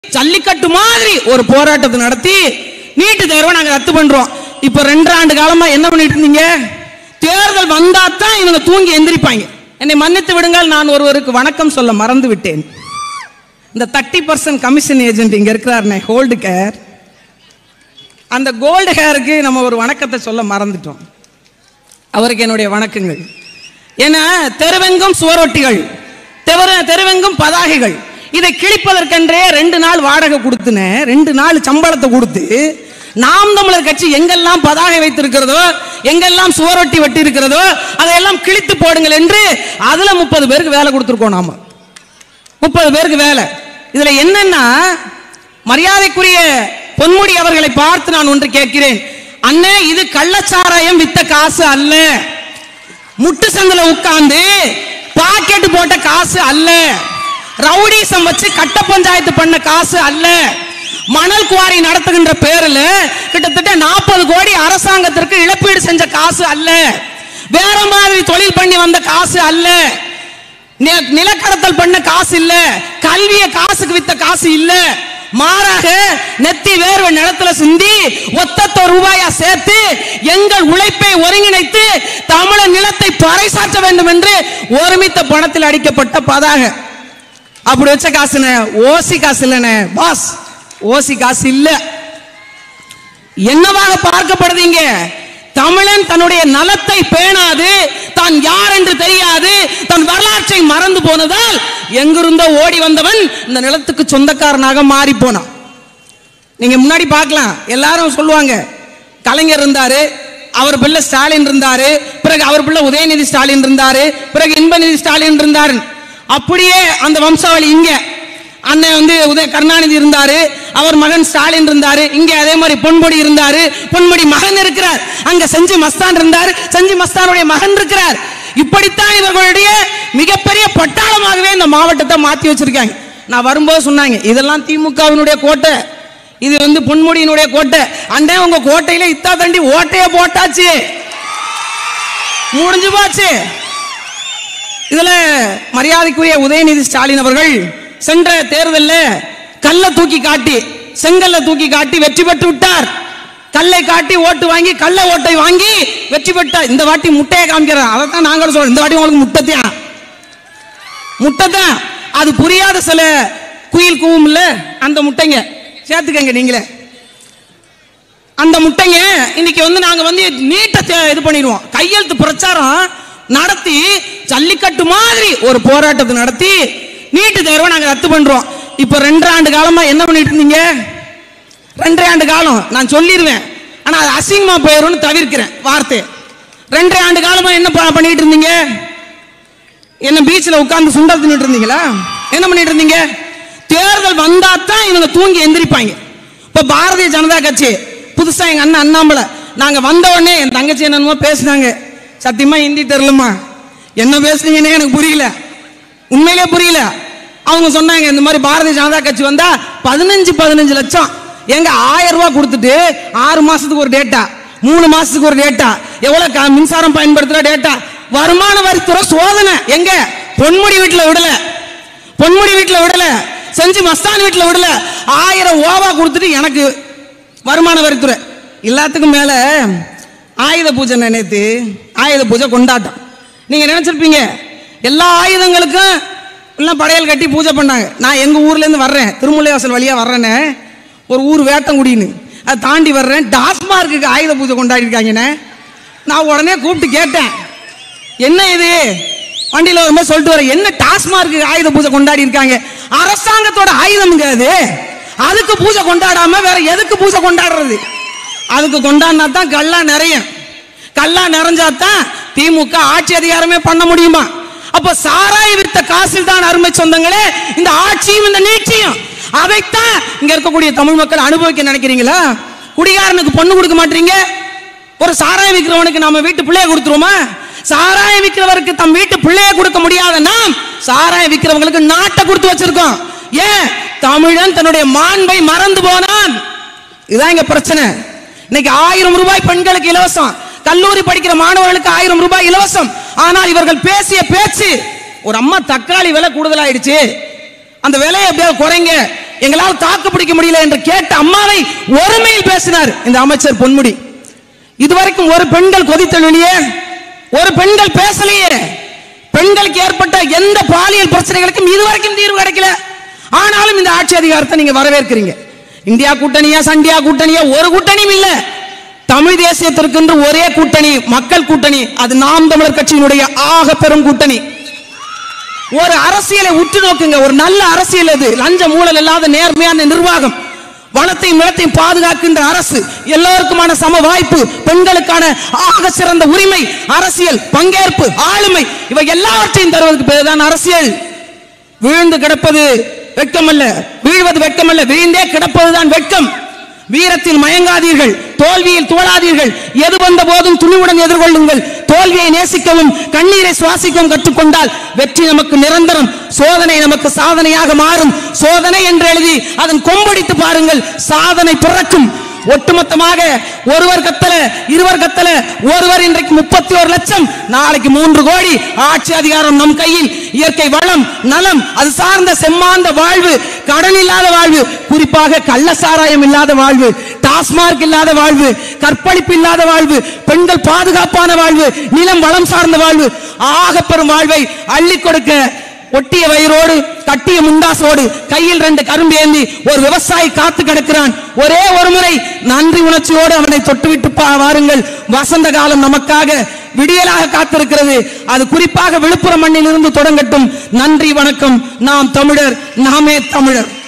ஜல்லிக்கட்டு மாதிரி ஒரு போராட்டத்தை நடத்தி நீட்டு தேர்வை நாங்க ரத்து பண்றோம் இப்ப ரெண்டு ஆண்டு காலமா என்ன பண்ணிட்டு இருந்தீங்க தேர்தல் வந்தா தான் இவங்க தூங்கி எந்திரிப்பாங்க என்னை மன்னித்து விடுங்கள் நான் ஒருவருக்கு வணக்கம் சொல்ல மறந்து விட்டேன் இந்த தேர்ட்டி பர்சன்ட் கமிஷன் ஏஜென்ட் இங்க இருக்கிறாருனே ஹோல்டு கேர் அந்த கோல்டு ஹேருக்கு நம்ம ஒரு வணக்கத்தை சொல்ல மறந்துட்டோம் அவருக்கு என்னுடைய வணக்கங்கள் ஏன்னா தெருவெங்கும் சுவரொட்டிகள் தெரு தெருவெங்கும் பதாகைகள் இதை கிழிப்பதற்கென்றே ரெண்டு நாள் வாடகை கொடுத்துனேன் ரெண்டு நாள் சம்பளத்தை கொடுத்து நாம் தமிழர் கட்சி எங்கெல்லாம் பதாகை வைத்திருக்கிறதோ எங்கெல்லாம் சுவரொட்டி வெட்டி இருக்கிறதோ அதையெல்லாம் கிழித்து போடுங்கள் என்று அதுல முப்பது பேருக்கு வேலை கொடுத்துருக்கோம் நாம முப்பது பேருக்கு வேலை இதுல என்னன்னா மரியாதைக்குரிய பொன்முடி அவர்களை பார்த்து நான் ஒன்று கேட்கிறேன் அண்ணே இது கள்ளச்சாராயம் வித்த காசு அல்ல முட்டு சந்தில உட்கார்ந்து பாக்கெட் போட்ட காசு அல்ல ரவுடிசம் வச்சு கட்ட பஞ்சாயத்து பண்ண காசு அல்ல மணல் குவாரி நடத்துகின்ற பேர்ல கிட்டத்தட்ட நாற்பது கோடி அரசாங்கத்திற்கு இழப்பீடு செஞ்ச காசு அல்ல வேற மாதிரி தொழில் பண்ணி வந்த காசு அல்ல நி- நிலக்கடத்தல் பண்ண காசு இல்ல கல்விய காசுக்கு வித்த காசு இல்ல மாறாக நெத்தி வேர்வை நிலத்துல சிந்தி ஒத்தத்த ரூபாயா சேர்த்து எங்கள் உழைப்பை ஒருங்கிணைத்து தமிழர் நிலத்தை பறைசாற்ற வேண்டும் என்று ஒருமித்த பணத்தில் அடிக்கப்பட்ட பதாக அப்படி வச்ச காசுன ஓசி காசு இல்லைண்ணே பாஸ் ஓசி காசு இல்லை என்னவாக பார்க்கப்படுதீங்க தமிழன் தன்னுடைய நலத்தை பேணாது தான் யார் என்று தெரியாது தன் வரலாற்றை மறந்து போனதால் எங்கிருந்தோ ஓடி வந்தவன் இந்த நிலத்துக்கு சொந்தக்காரனாக மாறி போனான் நீங்க முன்னாடி பார்க்கலாம் எல்லாரும் சொல்லுவாங்க கலைஞர் இருந்தாரு அவர் பிள்ளை ஸ்டாலின் இருந்தாரு பிறகு அவர் பிள்ளை உதயநிதி ஸ்டாலின் இருந்தாரு பிறகு இன்பநிதி ஸ்டாலின் இருந்தாரு அப்படியே அந்த வம்சாவளி இங்க அண்ணன் வந்து உதய கருணாநிதி இருந்தாரு அவர் மகன் ஸ்டாலின் இருந்தாரு இங்க அதே மாதிரி பொன்முடி இருந்தாரு பொன்முடி மகன் இருக்கிறார் அங்க செஞ்சு மஸ்தான் இருந்தார் செஞ்சு மஸ்தானுடைய மகன் இருக்கிறார் இப்படித்தான் இவர்களுடைய மிகப்பெரிய பட்டாளமாகவே இந்த மாவட்டத்தை மாத்தி வச்சிருக்காங்க நான் வரும்போது சொன்னாங்க இதெல்லாம் திமுகவினுடைய கோட்டை இது வந்து பொன்முடியினுடைய கோட்டை அண்டே உங்க கோட்டையில இத்தா தண்டி ஓட்டைய போட்டாச்சு முடிஞ்சு போச்சு இதுல மரியாதைக்குரிய உதயநிதி ஸ்டாலின் அவர்கள் சென்ற தேர்தலில் கல்லை தூக்கி காட்டி செங்கல்ல தூக்கி காட்டி வெற்றி பெற்று விட்டார் கல்லை காட்டி ஓட்டு வாங்கி கள்ள ஓட்டை வாங்கி வெற்றி பெற்றார் இந்த வாட்டி முட்டையை காமிக்கிறார் அதை தான் நாங்களும் சொல்றோம் இந்த வாட்டி உங்களுக்கு முட்டைத்தான் முட்டைதான் அது புரியாத சில குயில் கூவும் இல்ல அந்த முட்டைங்க சேர்த்துக்கங்க நீங்களே அந்த முட்டைங்க இன்னைக்கு வந்து நாங்க வந்து நீட்டை இது பண்ணிடுவோம் கையெழுத்து பிரச்சாரம் நடத்தி ஜல்லிக்கட்டு மாதிரி ஒரு போராட்டத்தை நடத்தி நீட்டு தேர்வை நாங்க ரத்து பண்றோம் இப்ப ரெண்டு ஆண்டு காலமா என்ன பண்ணிட்டு இருந்தீங்க ரெண்டரை ஆண்டு காலம் நான் சொல்லிடுவேன் ஆனா அது அசிங்கமா போயிரும்னு தவிர்க்கிறேன் வார்த்தை ரெண்டரை ஆண்டு காலமா என்ன ப- பண்ணிட்டு இருந்தீங்க என்ன பீச்சில் உட்கார்ந்து சுண்டல் தின்னுட்டு இருந்தீங்களா என்ன பண்ணிட்டு இருந்தீங்க தேர்தல் வந்தா தான் இவங்க தூங்கி எந்திரிப்பாங்க இப்ப பாரதிய ஜனதா கட்சி புதுசா எங்க அண்ணன் அண்ணாமலை நாங்க வந்த உடனே என் தங்கச்சி என்னமோ பேசுனாங்க சத்தியமா ஹிந்தி தெரியலமா என்ன பேசுனீங்கன்னே எனக்கு புரியல உண்மையிலே புரியல அவங்க சொன்னாங்க இந்த மாதிரி பாரதிய ஜனதா கட்சி வந்தா பதினஞ்சு பதினஞ்சு லட்சம் எங்க ஆயிரம் ரூபாய் கொடுத்துட்டு ஆறு மாசத்துக்கு ஒரு டேட்டா மூணு மாசத்துக்கு ஒரு டேட்டா எவ்வளவு க- மின்சாரம் பயன்படுத்துற டேட்டா வருமான வரித்துறை சோதனை எங்க பொன்முடி வீட்டுல விடல பொன்முடி வீட்டுல விடல செஞ்சு மஸ்தான் வீட்டுல விடல ஆயிரம் ஓவா கொடுத்துட்டு எனக்கு வருமான வரித்துறை எல்லாத்துக்கும் மேல ஆயுத பூஜை நேத்து ஆயுத பூஜை கொண்டாட்டம் நீங்க நினைச்சிருப்பீங்க எல்லா ஆயுதங்களுக்கும் எல்லாம் படையல் கட்டி பூஜை பண்ணாங்க நான் எங்க ஊர்ல இருந்து வர்றேன் திருமுல்லைவாசல் வழியா வர்றேனே ஒரு ஊர் வேட்டங்குடின்னு அதை தாண்டி வர்றேன் டாஸ்மார்க்குக்கு ஆயுத பூஜை கொண்டாடி இருக்காங்கண்ணே நான் உடனே கூப்பிட்டு கேட்டேன் என்ன இது வண்டியில் வரும்போது சொல்லிட்டு வரேன் என்ன டாஸ்மார்க்கு ஆயுத பூஜை கொண்டாடி இருக்காங்க அரசாங்கத்தோட ஆயுதம்ங்க அது அதுக்கு பூஜை கொண்டாடாம வேற எதுக்கு பூஜை கொண்டாடுறது அதுக்கு கொண்டாடினா தான் கல்லா நிறையும் கல்லா நிறைஞ்சா தான் திமுக ஆட்சி அதிகாரமே பண்ண முடியுமா அப்ப சாராய் வித்த காசில் தான் அருமை சொந்தங்களே இந்த ஆட்சியும் இந்த நீட்சியும் அதைத்தான் இங்க இருக்கக்கூடிய தமிழ் மக்கள் அனுபவிக்க நினைக்கிறீங்களா குடிகாரனுக்கு பொண்ணு கொடுக்க மாட்டீங்க ஒரு சாராயம் விற்கிறவனுக்கு நாம வீட்டு பிள்ளைய கொடுத்துருவோமா சாராயம் விற்கிறவருக்கு தம் வீட்டு பிள்ளைய கொடுக்க முடியாத நாம் சாராயம் விற்கிறவங்களுக்கு நாட்டை கொடுத்து வச்சிருக்கோம் ஏன் தமிழன் தன்னுடைய மாண்பை மறந்து போனான் இதுதான் இங்க பிரச்சனை இன்னைக்கு ஆயிரம் ரூபாய் பெண்களுக்கு இலவசம் கல்லூரி படிக்கிற மாணவர்களுக்கு ஆயிரம் ரூபாய் இலவசம் ஆனால் இவர்கள் பேசிய பேச்சு ஒரு அம்மா தக்காளி விலை கூடுதலாயிடுச்சு அந்த விலையை எப்படியாவது குறைங்க எங்களால் தாக்கு பிடிக்க முடியல என்று கேட்ட அம்மாவை ஒருமையில் பேசினார் இந்த அமைச்சர் பொன்முடி இதுவரைக்கும் ஒரு பெண்கள் கொதித்தொழியே ஒரு பெண்கள் பேசலையே பெண்களுக்கு ஏற்பட்ட எந்த பாலியல் பிரச்சனைகளுக்கும் இதுவரைக்கும் தீர்வு கிடைக்கல ஆனாலும் இந்த ஆட்சி அதிகாரத்தை நீங்க வரவேற்கிறீங்க இந்தியா கூட்டணியா சண்டியா கூட்டணியா ஒரு கூட்டணியும் இல்ல தமிழ் தேசியத்திற்கு என்று ஒரே கூட்டணி மக்கள் கூட்டணி அது நாம் தமிழர் கட்சியினுடைய ஆக பெரும் கூட்டணி ஒரு அரசியலை உற்று நோக்குங்க ஒரு நல்ல அரசியல் அது லஞ்ச ஊழல் இல்லாத நேர்மையான நிர்வாகம் வளத்தையும் நிலத்தையும் பாதுகாக்கின்ற அரசு எல்லோருக்குமான சம வாய்ப்பு பெண்களுக்கான ஆக சிறந்த உரிமை அரசியல் பங்கேற்பு ஆளுமை இவை எல்லாவற்றையும் தருவதற்கு பேர்தான் அரசியல் வீழ்ந்து கிடப்பது வெட்கமல்ல வீழ்வது வெட்கமல்ல வீழ்ந்தே கிடப்பதுதான் வெட்கம் வீரத்தில் மயங்காதீர்கள் தோல்வியில் தோழாதீர்கள் எது வந்த போதும் துணிவுடன் எதிர்கொள்ளுங்கள் தோல்வியை நேசிக்கவும் கண்ணீரை சுவாசிக்கவும் கற்றுக்கொண்டால் வெற்றி நமக்கு நிரந்தரம் சோதனை நமக்கு சாதனையாக மாறும் சோதனை என்று எழுதி அதன் கொம்படித்து பாருங்கள் சாதனை பிறக்கும் ஒட்டுமொத்தமாக ஒருவர் கத்தல இருவர் கத்தல ஒருவர் இன்றைக்கு முப்பத்தி ஒரு லட்சம் நாளைக்கு மூன்று கோடி ஆட்சி அதிகாரம் நம் கையில் இயற்கை வளம் நலம் அது சார்ந்த செம்மாந்த வாழ்வு கடன் இல்லாத வாழ்வு குறிப்பாக கள்ள சாராயம் இல்லாத வாழ்வு டாஸ்மார்க் இல்லாத வாழ்வு கற்பழிப்பு இல்லாத வாழ்வு பெண்கள் பாதுகாப்பான வாழ்வு நிலம் வளம் சார்ந்த வாழ்வு ஆக பெரும் வாழ்வை அள்ளி கொடுக்க ஒட்டிய வயிறோடு கட்டிய முண்டாசோடு கையில் ரெண்டு கரும்பு ஏந்தி ஒரு விவசாயி காத்து கிடக்கிறான் ஒரே ஒரு முறை நன்றி உணர்ச்சியோடு அவனை தொட்டுவிட்டு பா- வாருங்கள் வசந்த காலம் நமக்காக விடியலாக காத்திருக்கிறது அது குறிப்பாக விழுப்புரம் மண்ணில் இருந்து தொடங்கட்டும் நன்றி வணக்கம் நாம் தமிழர் நாமே தமிழர்